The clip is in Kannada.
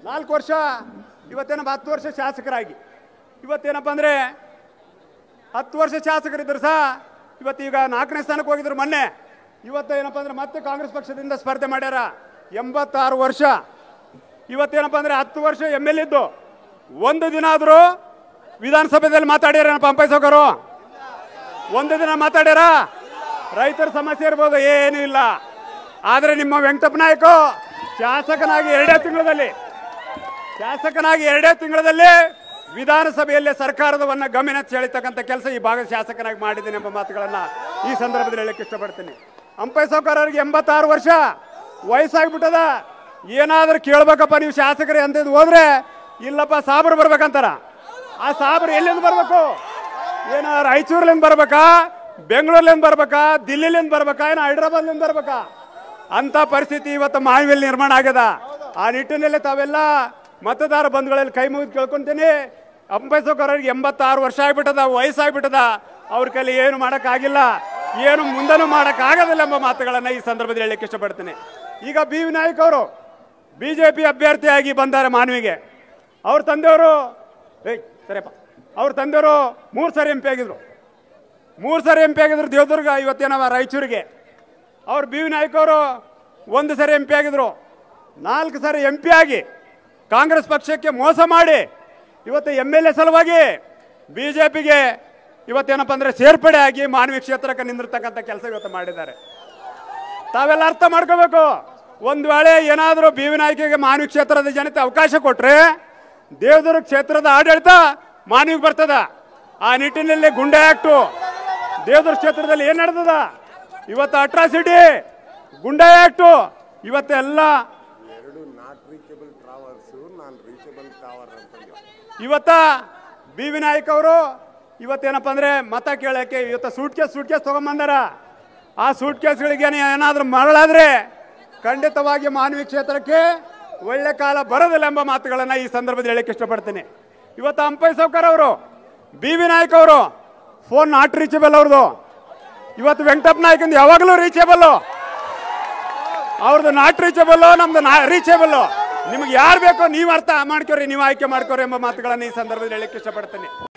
ನಾಲ್ಕು ವರ್ಷ ಇವತ್ತೇನಪ್ಪ ಹತ್ತು ವರ್ಷ ಶಾಸಕರಾಗಿ ಇವತ್ತೇನಪ್ಪ ಅಂದರೆ ಹತ್ತು ವರ್ಷ ಶಾಸಕರಿದ್ರು ಸಹ ಇವತ್ತೀಗ ನಾಲ್ಕನೇ ಸ್ಥಾನಕ್ಕೆ ಹೋಗಿದ್ರು ಮೊನ್ನೆ ಇವತ್ತು ಏನಪ್ಪ ಅಂದ್ರೆ ಮತ್ತೆ ಕಾಂಗ್ರೆಸ್ ಪಕ್ಷದಿಂದ ಸ್ಪರ್ಧೆ ಮಾಡ್ಯಾರ ಎಂಬತ್ತಾರು ವರ್ಷ ಇವತ್ತೇನಪ್ಪ ಅಂದ್ರೆ ಹತ್ತು ವರ್ಷ ಎಮ್ ಎಲ್ ಇದ್ದು ಒಂದು ದಿನ ಆದರೂ ವಿಧಾನಸಭೆಯಲ್ಲಿ ಮಾತಾಡ್ಯಾರೇನಪ್ಪ ಅಂಪೈಸೋಕರು ಒಂದು ದಿನ ಮಾತಾಡ್ಯಾರ ರೈತರ ಸಮಸ್ಯೆ ಇರ್ಬೋದು ಏನೂ ಇಲ್ಲ ಆದರೆ ನಿಮ್ಮ ವೆಂಕಟಪ್ಪ ನಾಯ್ಕ ಶಾಸಕನಾಗಿ ಎರಡೇ ತಿಂಗಳಲ್ಲಿ ಶಾಸಕನಾಗಿ ಎರಡೇ ತಿಂಗಳಲ್ಲಿ ವಿಧಾನಸಭೆಯಲ್ಲಿ ಸರ್ಕಾರದವನ್ನ ಗಮನ ಸೆಳಿತಕ್ಕಂಥ ಕೆಲಸ ಈ ಭಾಗದ ಶಾಸಕನಾಗಿ ಮಾಡಿದ್ದೀನಿ ಎಂಬ ಮಾತುಗಳನ್ನ ಈ ಸಂದರ್ಭದಲ್ಲಿ ಹೇಳಕ್ಕೆ ಇಷ್ಟಪಡ್ತೀನಿ ಅಂಪೈ ಸಾವ್ಕಾರ್ ಅವ್ರಿಗೆ ಎಂಬತ್ತಾರು ವರ್ಷ ವಯಸ್ಸಾಗ್ಬಿಟ್ಟದ ಏನಾದ್ರೂ ಕೇಳ್ಬೇಕಪ್ಪ ನೀವು ಶಾಸಕರೇ ಅಂತ ಹೋದ್ರೆ ಇಲ್ಲಪ್ಪ ಸಾಬ್ರು ಬರ್ಬೇಕಂತಾರ ಆ ಸಾಬ್ರು ಎಲ್ಲಿಂದ ಬರ್ಬೇಕು ಏನ ರಾಯಚೂರ್ಲಿಂದ ಬರ್ಬೇಕಾ ಬೆಂಗಳೂರ್ಲಿಂದ ಬರ್ಬೇಕಾ ದಿಲ್ಲಿಲಿಂದ ಬರ್ಬೇಕಾ ಏನೋ ಹೈದ್ರಾಬಾದ್ಲಿಂದ ಬರ್ಬೇಕಾ ಅಂತ ಪರಿಸ್ಥಿತಿ ಇವತ್ತು ಮಾವಿಯಲ್ಲಿ ನಿರ್ಮಾಣ ಆಗ್ಯದ ಆ ನಿಟ್ಟಿನಲ್ಲಿ ತಾವೆಲ್ಲ ಮತದಾರ ಬಂಧುಗಳಲ್ಲಿ ಕೈ ಮುಗಿದು ಕೇಳ್ಕೊಂತೀನಿ ಅಂಬೈಸೋಕರ್ ಅವ್ರಿಗೆ ಎಂಬತ್ತಾರು ವರ್ಷ ಆಗ್ಬಿಟ್ಟದ ವಯಸ್ಸಾಗ್ಬಿಟ್ಟದ ಅವ್ರ ಕೈಲಿ ಏನು ಮಾಡೋಕ್ಕಾಗಿಲ್ಲ ಏನು ಮುಂದನೂ ಮಾಡೋಕ್ಕಾಗೋದಿಲ್ಲ ಎಂಬ ಮಾತುಗಳನ್ನು ಈ ಸಂದರ್ಭದಲ್ಲಿ ಹೇಳಕ್ಕೆ ಇಷ್ಟಪಡ್ತೀನಿ ಈಗ ಬಿ ವಿನಾಯಕ್ ಅವರು ಬಿ ಜೆ ಪಿ ಅಭ್ಯರ್ಥಿಯಾಗಿ ಬಂದ್ದಾರೆ ಮಾನವಿಗೆ ಅವ್ರ ತಂದೆಯವರು ಏಯ್ ಸರಿಯಪ್ಪ ಅವ್ರ ತಂದೆಯವರು ಮೂರು ಸಾರಿ ಎಂ ಪಿ ಆಗಿದ್ರು ಮೂರು ಸಾರಿ ಎಂ ಪಿ ಆಗಿದ್ರು ದೇವದುರ್ಗ ಇವತ್ತೇನವ ರಾಯಚೂರಿಗೆ ಅವ್ರು ಬಿ ವಿ ನಾಯ್ಕ ಅವರು ಒಂದು ಸರಿ ಎಂ ಪಿ ಆಗಿದ್ರು ನಾಲ್ಕು ಸಾರಿ ಎಂ ಪಿ ಆಗಿ ಕಾಂಗ್ರೆಸ್ ಪಕ್ಷಕ್ಕೆ ಮೋಸ ಮಾಡಿ ಇವತ್ತು ಎಮ್ ಎಲ್ ಎ ಸಲುವಾಗಿ ಬಿ ಜೆ ಪಿಗೆ ಇವತ್ತೇನಪ್ಪ ಅಂದರೆ ಸೇರ್ಪಡೆ ಆಗಿ ಮಾನವಿ ಕ್ಷೇತ್ರಕ್ಕೆ ನಿಂದಿರ್ತಕ್ಕಂಥ ಕೆಲಸ ಇವತ್ತು ಮಾಡಿದ್ದಾರೆ ತಾವೆಲ್ಲ ಅರ್ಥ ಮಾಡ್ಕೋಬೇಕು ಒಂದು ವೇಳೆ ಏನಾದರೂ ಬಿ ವಿ ನಾಯ್ಕಿಗೆ ಮಾನವಿ ಕ್ಷೇತ್ರದ ಜನತೆ ಅವಕಾಶ ಕೊಟ್ರೆ ದೇವದುರ್ಗ ಕ್ಷೇತ್ರದ ಆಡಳಿತ ಮಾನವಿಗೆ ಬರ್ತದ ಆ ನಿಟ್ಟಿನಲ್ಲಿ ಗುಂಡೆ ಆಕ್ಟು ದೇವದುರ್ಗ ಕ್ಷೇತ್ರದಲ್ಲಿ ಏನ್ ನಡೆದದ ಇವತ್ತು ಅಟ್ರಾಸಿಟಿ ಗುಂಡೆ ಆಕ್ಟು ಇವತ್ತೆಲ್ಲ ಎರಡು ನಾಟ್ ರೀಚಬಲ್ ಟ್ರಾವರ್ಸು ನಾನು ರೀಚಬಲ್ ಟವರ್ ಅಂತಂದು ಇವತ್ತ ಬಿ ವಿ ನಾಯ್ಕ ಅವರು ಇವತ್ತೇನಪ್ಪ ಅಂದ್ರೆ ಮತ ಕೇಳಕ್ಕೆ ಇವತ್ತು ಸೂಟ್ ಕೇಸ್ ಸೂಟ್ ಕೇಸ್ ತಗೊಂಬಂದಾರ ಆ ಸೂಟ್ ಕೇಸ್ಗಳಿಗೆ ಏನಾದರೂ ಮರಳಾದ್ರೆ ಖಂಡಿತವಾಗಿ ಮಾನವಿ ಕ್ಷೇತ್ರಕ್ಕೆ ಒಳ್ಳೆ ಕಾಲ ಬರೋದಿಲ್ಲ ಎಂಬ ಮಾತುಗಳನ್ನು ಈ ಸಂದರ್ಭದಲ್ಲಿ ಹೇಳಕ್ಕೆ ಇಷ್ಟಪಡ್ತೀನಿ ಇವತ್ತು ಅಂಪೈ ಸೌಕರ್ ಅವರು ಬಿ ವಿ ನಾಯ್ಕ ಅವರು ಫೋನ್ ನಾಟ್ ರೀಚಬಲ್ ಅವ್ರದ್ದು ಇವತ್ತು ವೆಂಕಟಪ್ಪ ನಾಯ್ಕಂದು ಯಾವಾಗಲೂ ರೀಚೇಬಲ್ಲು ಅವ್ರದ್ದು ನಾಟ್ ರೀಚಬಲ್ ನಮ್ದು ನಾ ರೀಚೇಬಲ್ ನಿಮ್ಗೆ ಯಾರು ಬೇಕೋ ನೀವು ಅರ್ಥ ಮಾಡ್ಕೊರಿ ನೀವು ಆಯ್ಕೆ ಮಾಡ್ಕೊರಿ ಎಂಬ ಮಾತುಗಳನ್ನು ಈ ಸಂದರ್ಭದಲ್ಲಿ ಹೇಳಕ್ಕೆ ಇಷ್ಟಪಡ್ತೀನಿ